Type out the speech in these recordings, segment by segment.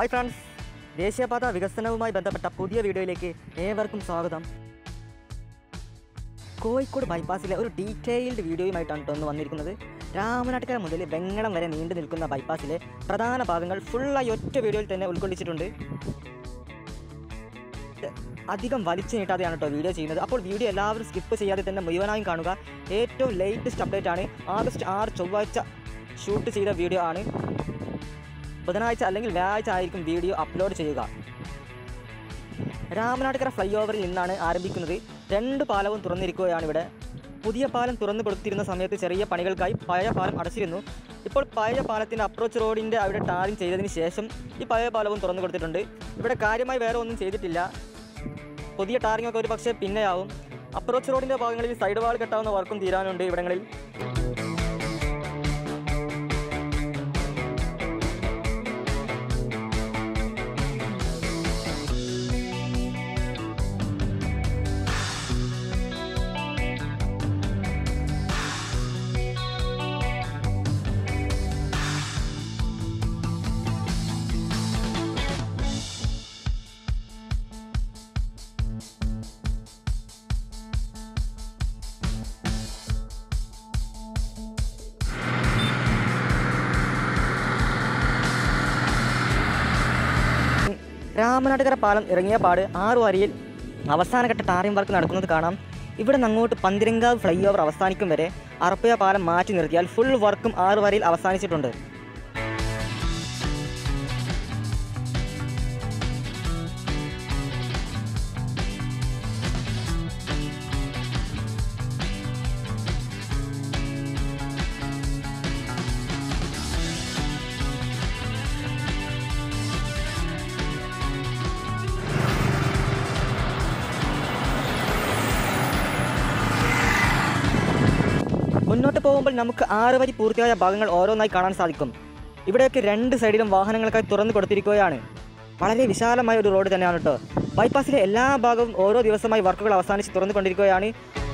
hi friends ദേശീയപാത വികസനവുമായി ബന്ധപ്പെട്ട പുതിയ വീഡിയോയിലേക്ക് ഏവർക്കും സ്വാഗതം കോഴിക്കോട് ബൈപ്പാസിലെ ഒരു ഡീറ്റെയിൽഡ് വീഡിയോയുമായിട്ടാണ് കേട്ടോ ഒന്ന് വന്നിരിക്കുന്നത് രാമനാട്ടുകര മുതൽ വെങ്ങളം വരെ നീണ്ടു നിൽക്കുന്ന ബൈപ്പാസിലെ പ്രധാന ഭാഗങ്ങൾ ഫുള്ളായി ഒറ്റ വീഡിയോയിൽ തന്നെ ഉൾക്കൊള്ളിച്ചിട്ടുണ്ട് അധികം വലിച്ചു നീട്ടാതെയാണ് കേട്ടോ വീഡിയോ ചെയ്യുന്നത് അപ്പോൾ വീഡിയോ എല്ലാവരും സ്കിപ്പ് ചെയ്യാതെ തന്നെ മുഴുവനായും കാണുക ഏറ്റവും ലേറ്റസ്റ്റ് അപ്ഡേറ്റ് ആണ് ആഗസ്റ്റ് ആറ് ചൊവ്വാഴ്ച ഷൂട്ട് ചെയ്ത വീഡിയോ ആണ് ബുധനാഴ്ച അല്ലെങ്കിൽ വ്യാഴാഴ്ച ആയിരിക്കും വീഡിയോ അപ്ലോഡ് ചെയ്യുക രാമനാട്ടുകര ഫ്ലൈ ഓവറിൽ നിന്നാണ് ആരംഭിക്കുന്നത് രണ്ട് പാലവും തുറന്നിരിക്കുകയാണ് ഇവിടെ പുതിയ പാലം തുറന്നു കൊടുത്തിരുന്ന സമയത്ത് ചെറിയ പണികൾക്കായി പഴയ പാലം അടച്ചിരുന്നു ഇപ്പോൾ പഴയ പാലത്തിൻ്റെ അപ്രോച്ച് റോഡിൻ്റെ അവിടെ ടാറിങ് ചെയ്തതിന് ശേഷം ഈ പഴയ പാലവും തുറന്നു കൊടുത്തിട്ടുണ്ട് ഇവിടെ കാര്യമായി വേറെ ഒന്നും ചെയ്തിട്ടില്ല പുതിയ ടാറിംഗ് ഒക്കെ ഒരു പക്ഷേ പിന്നെയാവും അപ്രോച്ച് റോഡിൻ്റെ ഭാഗങ്ങളിൽ സൈഡ് വാൾ കെട്ടാവുന്ന വർക്കും തീരാനുണ്ട് ഇവിടങ്ങളിൽ രാമനാട്ടുകര പാലം ഇറങ്ങിയ പാട് ആറു വരിയിൽ അവസാനഘട്ട ടാറിംഗ് വർക്ക് നടക്കുന്നത് കാണാം ഇവിടെ നിന്ന് അങ്ങോട്ട് പന്തിരങ്കാവ് ഫ്ലൈ ഓവർ അവസാനിക്കും വരെ അറപ്പയ പാലം മാറ്റി നിർത്തിയാൽ ഫുൾ വർക്കും ആറു വരിയിൽ അവസാനിച്ചിട്ടുണ്ട് മുന്നോട്ട് പോകുമ്പോൾ നമുക്ക് ആറ് വരി പൂർത്തിയായ ഭാഗങ്ങൾ ഓരോന്നായി കാണാൻ സാധിക്കും ഇവിടെയൊക്കെ രണ്ട് സൈഡിലും വാഹനങ്ങൾക്കായി തുറന്നു കൊടുത്തിരിക്കുകയാണ് വളരെ വിശാലമായ ഒരു റോഡ് തന്നെയാണ് കേട്ടോ ബൈപ്പാസിലെ എല്ലാ ഭാഗവും ഓരോ ദിവസമായി വർക്കുകൾ അവസാനിച്ച് തുറന്നുകൊണ്ടിരിക്കുകയാണ്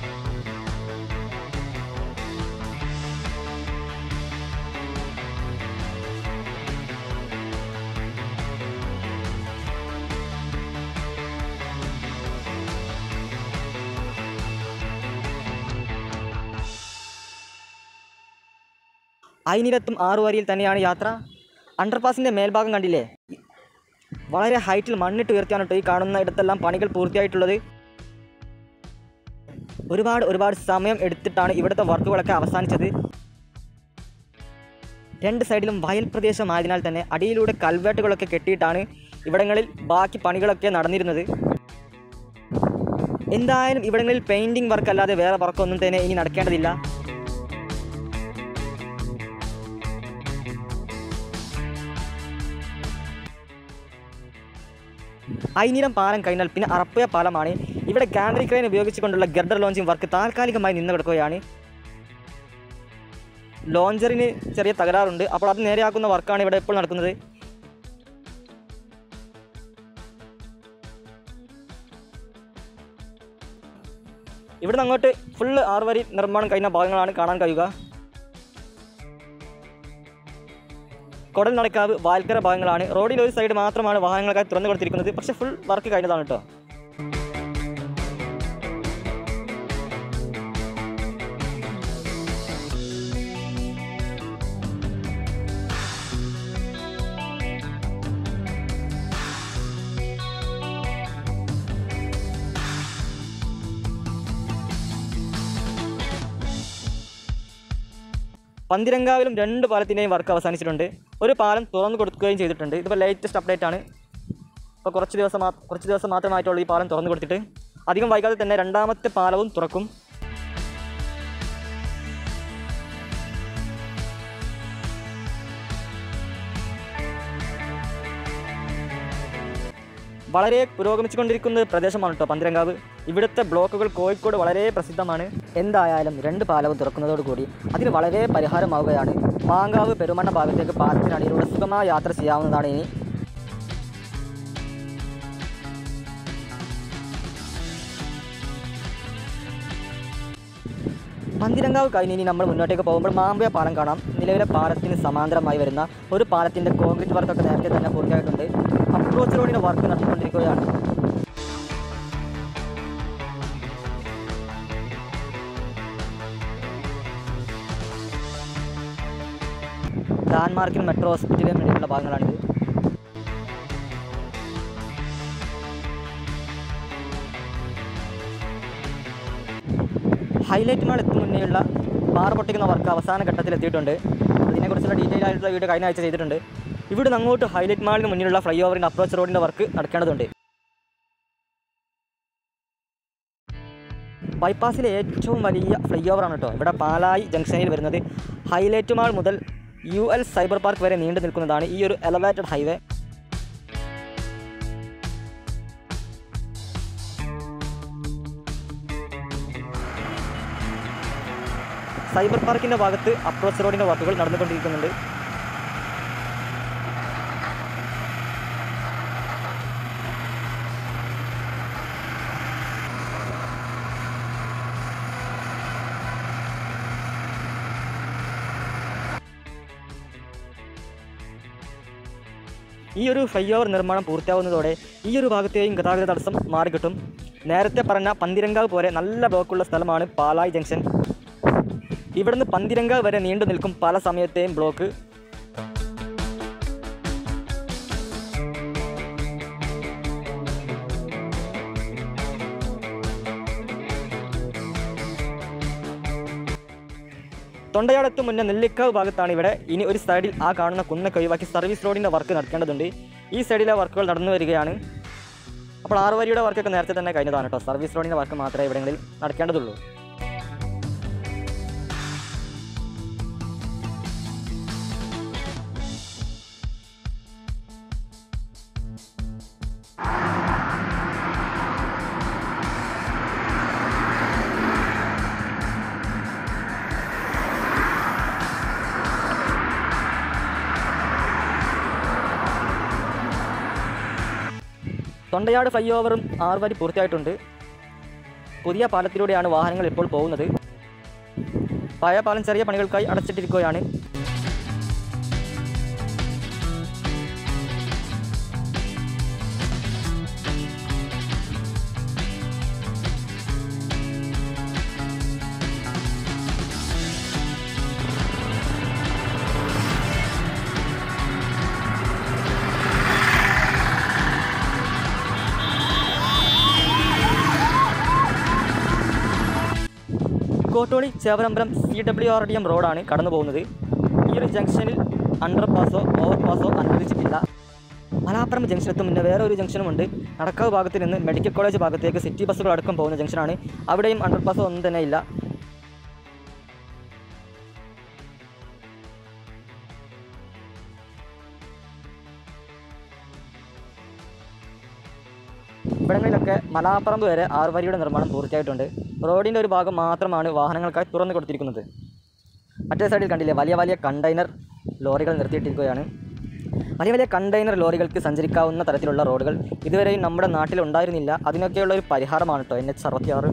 അയിനിരത്തും ആറു വരിയിൽ തന്നെയാണ് യാത്ര അണ്ടർപാസിൻ്റെ മേൽഭാഗം കണ്ടില്ലേ വളരെ ഹൈറ്റിൽ മണ്ണിട്ട് ഉയർത്തിയാണ് കേട്ടോ ഈ കാണുന്ന ഇടത്തെല്ലാം പണികൾ പൂർത്തിയായിട്ടുള്ളത് ഒരുപാട് ഒരുപാട് സമയം എടുത്തിട്ടാണ് ഇവിടുത്തെ വർക്കുകളൊക്കെ അവസാനിച്ചത് രണ്ട് സൈഡിലും വയൽ പ്രദേശമായതിനാൽ തന്നെ അടിയിലൂടെ കൽവേട്ടുകളൊക്കെ കെട്ടിയിട്ടാണ് ഇവിടങ്ങളിൽ ബാക്കി പണികളൊക്കെ നടന്നിരുന്നത് എന്തായാലും ഇവിടങ്ങളിൽ പെയിൻറ്റിംഗ് വർക്ക് അല്ലാതെ വേറെ വർക്കൊന്നും തന്നെ ഇനി നടക്കേണ്ടതില്ല ഐനിരം പാലം കഴിഞ്ഞാൽ പിന്നെ അറപ്പയ പാലമാണ് ഇവിടെ ഗാന്ധി ക്രെയിൻ ഉപയോഗിച്ചുകൊണ്ടുള്ള ഗർഡർ ലോഞ്ചിങ് വർക്ക് താൽക്കാലികമായി നിന്ന് കിടക്കുകയാണ് ലോഞ്ചറിന് ചെറിയ തകരാറുണ്ട് അപ്പോൾ അത് നേരെയാക്കുന്ന വർക്കാണ് ഇവിടെ ഇപ്പോൾ നടക്കുന്നത് ഇവിടെ നിന്ന് അങ്ങോട്ട് ഫുള്ള് ആറ് വരി നിർമ്മാണം കഴിഞ്ഞ ഭാഗങ്ങളാണ് കാണാൻ കഴിയുക കൊടൽ നടക്കാവ് വാൽക്കര ഭാഗങ്ങളാണ് റോഡിൽ ഒരു സൈഡ് മാത്രമാണ് വാഹനങ്ങൾക്കായി തുറന്നു കൊടുത്തിരിക്കുന്നത് പക്ഷേ ഫുൾ വർക്ക് കഴിഞ്ഞതാണ് കേട്ടോ പന്തിരങ്കാവിലും രണ്ട് പാലത്തിൻ്റെയും വർക്ക് അവസാനിച്ചിട്ടുണ്ട് ഒരു പാലം തുറന്നു കൊടുക്കുകയും ചെയ്തിട്ടുണ്ട് ഇതിപ്പോൾ ലേറ്റസ്റ്റ് അപ്ഡേറ്റ് ആണ് ഇപ്പോൾ കുറച്ച് ദിവസം മാ കുറച്ച് ദിവസം മാത്രമായിട്ടുള്ളൂ ഈ പാലം തുറന്നു കൊടുത്തിട്ട് അധികം വൈകാതെ തന്നെ രണ്ടാമത്തെ പാലവും തുറക്കും വളരെ പുരോഗമിച്ചുകൊണ്ടിരിക്കുന്ന പ്രദേശമാണ് കേട്ടോ പന്തിരങ്കാവ് ഇവിടുത്തെ ബ്ലോക്കുകൾ കോഴിക്കോട് വളരെ പ്രസിദ്ധമാണ് എന്തായാലും രണ്ട് പാലവും തുറക്കുന്നതോടുകൂടി അതിന് വളരെ പരിഹാരമാവുകയാണ് മാങ്കാവ് പെരുമണ്ണ ഭാഗത്തേക്ക് പാലത്തിനടിയിലൂടെ സുഗമമായ യാത്ര ചെയ്യാവുന്നതാണ് ഇനി പന്തിരങ്കാവ് കഴിഞ്ഞ് ഇനി നമ്മൾ മുന്നോട്ടേക്ക് പോകുമ്പോൾ മാമ്പയ പാലം കാണാം നിലവിലെ പാലത്തിന് സമാന്തരമായി വരുന്ന ഒരു പാലത്തിൻ്റെ കോൺക്രീറ്റ് വർക്കൊക്കെ നേരത്തെ തന്നെ പൂർത്തിയായിട്ടുണ്ട് അപ്രോച്ച് റോഡിൻ്റെ വർക്ക് നടന്നുകൊണ്ടിരിക്കുകയാണ് ലാൻഡ്മാർക്കിനും മെട്രോ ഹോസ്പിറ്റലിനും വേണ്ടിയിട്ടുള്ള ഭാഗങ്ങളാണിത് ഹൈലൈറ്റ് മാൾ എത്തും മുന്നേയുള്ള പാറ പൊട്ടിക്കുന്ന വർക്ക് അവസാന ഘട്ടത്തിൽ എത്തിയിട്ടുണ്ട് അതിനെക്കുറിച്ചുള്ള ഡീറ്റെയിൽ ആയിട്ടുള്ള വീഡിയോ കഴിഞ്ഞ ആഴ്ച ചെയ്തിട്ടുണ്ട് ഇവിടുന്ന് അങ്ങോട്ട് ഹൈലൈറ്റ് മാളിന് മുന്നിലുള്ള ഫ്ലൈ ഓവറിൻ്റെ അപ്രോച്ച് റോഡിൻ്റെ വർക്ക് നടക്കേണ്ടതുണ്ട് ബൈപ്പാസിലെ ഏറ്റവും വലിയ ഫ്ലൈ ഓവറാണ് കേട്ടോ ഇവിടെ പാലായി ജംഗ്ഷനിൽ വരുന്നത് ഹൈലൈറ്റ് മാൾ മുതൽ യു എൽ സൈബർ പാർക്ക് വരെ നീണ്ടു നിൽക്കുന്നതാണ് ഈ ഒരു എലവേറ്റഡ് ഹൈവേ സൈബർ പാർക്കിൻ്റെ ഭാഗത്ത് അപ്രോച്ച് റോഡിൻ്റെ വർക്കുകൾ നടന്നുകൊണ്ടിരിക്കുന്നുണ്ട് ഈ ഒരു ഫ്ലൈ ഓവർ നിർമ്മാണം പൂർത്തിയാവുന്നതോടെ ഈ ഒരു ഭാഗത്തെയും ഗതാഗത തടസ്സം മാറിക്കിട്ടും നേരത്തെ പറഞ്ഞ പന്തിരങ്കാവ് പോലെ നല്ല ബ്ലോക്കുള്ള സ്ഥലമാണ് പാലായി ജംഗ്ഷൻ ഇവിടുന്ന് പന്തിരങ്കാവ് വരെ നീണ്ടു നിൽക്കും പല സമയത്തെയും ബ്ലോക്ക് തൊണ്ടയാടത്ത് മുന്നേ നെല്ലിക്കാവ് ഭാഗത്താണ് ഇവിടെ ഇനി ഒരു സൈഡിൽ ആ കാണുന്ന കുന്നൊക്കെ ഒഴിവാക്കി സർവീസ് റോഡിൻ്റെ വർക്ക് നടക്കേണ്ടതുണ്ട് ഈ സൈഡിലെ വർക്കുകൾ നടന്നു വരികയാണ് അപ്പോൾ ആറ് വരിയുടെ വർക്കൊക്കെ നേരത്തെ തന്നെ കഴിഞ്ഞതാണ് കേട്ടോ സർവീസ് റോഡിൻ്റെ വർക്ക് മാത്രമേ ഇവിടങ്ങളിൽ നടക്കേണ്ടതുള്ളൂ തൊണ്ടയാട് ഫ്ലൈ ഓവറും ആറ് വരി പൂർത്തിയായിട്ടുണ്ട് പുതിയ പാലത്തിലൂടെയാണ് വാഹനങ്ങൾ ഇപ്പോൾ പോകുന്നത് പഴയ പാലം ചെറിയ പണികൾക്കായി അടച്ചിട്ടിരിക്കുകയാണ് Kottooli Chevarambalam C W R D M റോഡാണ് കടന്നു പോകുന്നത് ഈ ഒരു ജംഗ്ഷനിൽ അണ്ടർ പാസോ ഓവർ പാസോ അനുവദിച്ചിട്ടില്ല മലാപ്പുറം ജംഗ്ഷനെത്തും മുന്നേ വേറെ ഒരു ജംഗ്ഷനുമുണ്ട് നടക്കാവ് ഭാഗത്ത് നിന്ന് മെഡിക്കൽ കോളേജ് ഭാഗത്തേക്ക് സിറ്റി ബസ്സുകൾ അടക്കം പോകുന്ന ജംഗ്ഷനാണ് അവിടെയും അണ്ടർ പാസോ ഒന്നും തന്നെ ഇല്ല ഇവിടങ്ങളിലൊക്കെ മലാപ്പറമ്പ് വരെ ആറുവരിയുടെ നിർമ്മാണം പൂർത്തിയായിട്ടുണ്ട് റോഡിൻ്റെ ഒരു ഭാഗം മാത്രമാണ് വാഹനങ്ങൾക്കായി തുറന്നു കൊടുത്തിരിക്കുന്നത് മറ്റേ സൈഡിൽ കണ്ടില്ലേ വലിയ വലിയ കണ്ടെയ്നർ ലോറികൾ നിർത്തിയിട്ടിരിക്കുകയാണ് വലിയ വലിയ കണ്ടെയ്നർ ലോറികൾക്ക് സഞ്ചരിക്കാവുന്ന തരത്തിലുള്ള റോഡുകൾ ഇതുവരെയും നമ്മുടെ നാട്ടിൽ ഉണ്ടായിരുന്നില്ല അതിനൊക്കെയുള്ള ഒരു പരിഹാരമാണ് കേട്ടോ എൻ എച്ച് അറുപത്തിയാറ്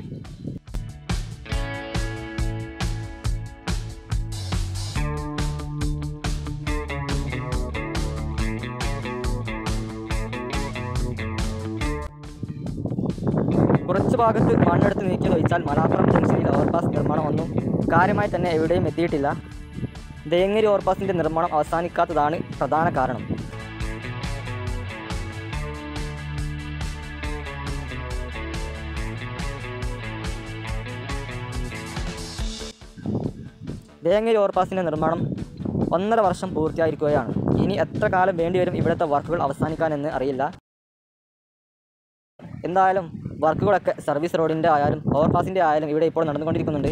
കുറച്ച് ഭാഗത്ത് മണ്ണെടുത്ത് നീക്കിയത് ഒഴിച്ചാൽ മലാപ്പുറം ജംഗ്ഷനിൽ ഓവർപാസ് നിർമ്മാണം ഒന്നും കാര്യമായി തന്നെ എവിടെയും എത്തിയിട്ടില്ല വേങ്ങേരി ഓവർപാസിൻ്റെ നിർമ്മാണം അവസാനിക്കാത്തതാണ് പ്രധാന കാരണം വേങ്ങേരി ഓവർപാസിൻ്റെ നിർമ്മാണം ഒന്നര വർഷം പൂർത്തിയായിരിക്കുകയാണ് ഇനി എത്ര കാലം വേണ്ടിവരും ഇവിടുത്തെ വർക്കുകൾ അവസാനിക്കാനെന്ന് അറിയില്ല എന്തായാലും വർക്കുകളൊക്കെ സർവീസ് റോഡിൻ്റെ ആയാലും ഓവർപാസിൻ്റെ ആയാലും ഇവിടെ ഇപ്പോൾ നടന്നുകൊണ്ടിരിക്കുന്നുണ്ട്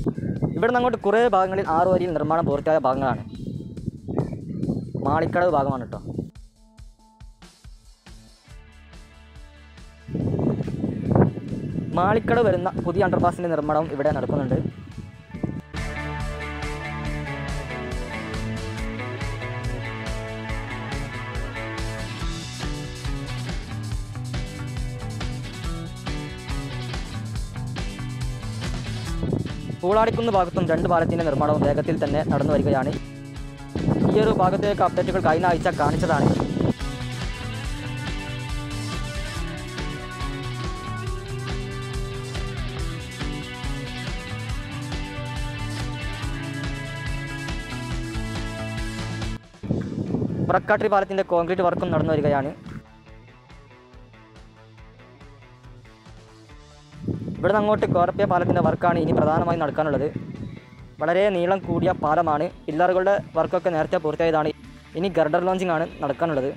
ഇവിടെ നിന്ന് അങ്ങോട്ട് കുറേ ഭാഗങ്ങളിൽ ആറ് വരിയിൽ നിർമ്മാണം പൂർത്തിയായ ഭാഗങ്ങളാണ് മാളിക്കടവ് ഭാഗമാണ് കേട്ടോ മാളിക്കടവ് വരുന്ന പുതിയ അണ്ടർപാസിൻ്റെ നിർമ്മാണവും ഇവിടെ നടക്കുന്നുണ്ട് പൂളാടിക്കുന്ന് ഭാഗത്തും രണ്ട് പാലത്തിൻ്റെ നിർമ്മാണവും വേഗത്തിൽ തന്നെ നടന്നു വരികയാണ് ഈ ഒരു ഭാഗത്തേക്ക് അപ്ഡേറ്റുകൾ കഴിഞ്ഞ ആഴ്ച കാണിച്ചതാണ് പുറക്കാട്ടിരി പാലത്തിൻ്റെ കോൺക്രീറ്റ് വർക്കും നടന്നു വരികയാണ് ഇവിടെ നിന്ന് അങ്ങോട്ട് കോർപ്പിയ പാലത്തിൻ്റെ വർക്കാണ് ഇനി പ്രധാനമായും നടക്കാനുള്ളത് വളരെ നീളം കൂടിയ പാലമാണ് പില്ലറുകളുടെ വർക്കൊക്കെ നേരത്തെ പൂർത്തിയായതാണ് ഇനി ഗർഡർ ലോഞ്ചിങ് ആണ് നടക്കാനുള്ളത്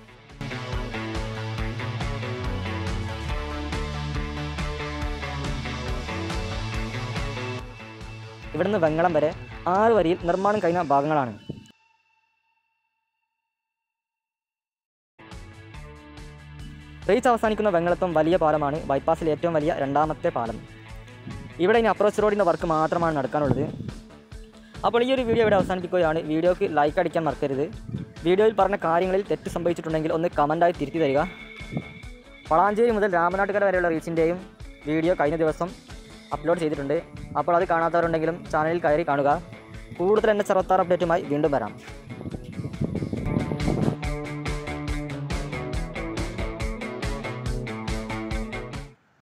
ഇവിടുന്ന് വെങ്ങളം വരെ ആറ് വരിയിൽ നിർമ്മാണം കഴിഞ്ഞ ഭാഗങ്ങളാണ് റീച്ച് അവസാനിക്കുന്ന വെങ്ങളത്തും വലിയ പാലമാണ് ബൈപ്പാസിൽ ഏറ്റവും വലിയ രണ്ടാമത്തെ പാലം ഇവിടെ ഇനി അപ്രോച്ച് റോഡിൻ്റെ വർക്ക് മാത്രമാണ് നടക്കാനുള്ളത് അപ്പോൾ ഈ ഒരു വീഡിയോ ഇവിടെ അവസാനിപ്പിക്കുകയാണ് വീഡിയോക്ക് ലൈക്ക് അടിക്കാൻ മറക്കരുത് വീഡിയോയിൽ പറഞ്ഞ കാര്യങ്ങളിൽ തെറ്റ് സംഭവിച്ചിട്ടുണ്ടെങ്കിൽ ഒന്ന് കമൻറ്റായി തിരുത്തി തരിക വളാഞ്ചേരി മുതൽ രാമനാട്ടുകര വരെയുള്ള റീച്ചിൻ്റെയും വീഡിയോ കഴിഞ്ഞ ദിവസം അപ്ലോഡ് ചെയ്തിട്ടുണ്ട് അപ്പോൾ അത് കാണാത്തവരുണ്ടെങ്കിലും ചാനലിൽ കയറി കാണുക കൂടുതൽ എൻ്റെ ചെറുത്താർ അപ്ഡേറ്റുമായി വീണ്ടും വരാം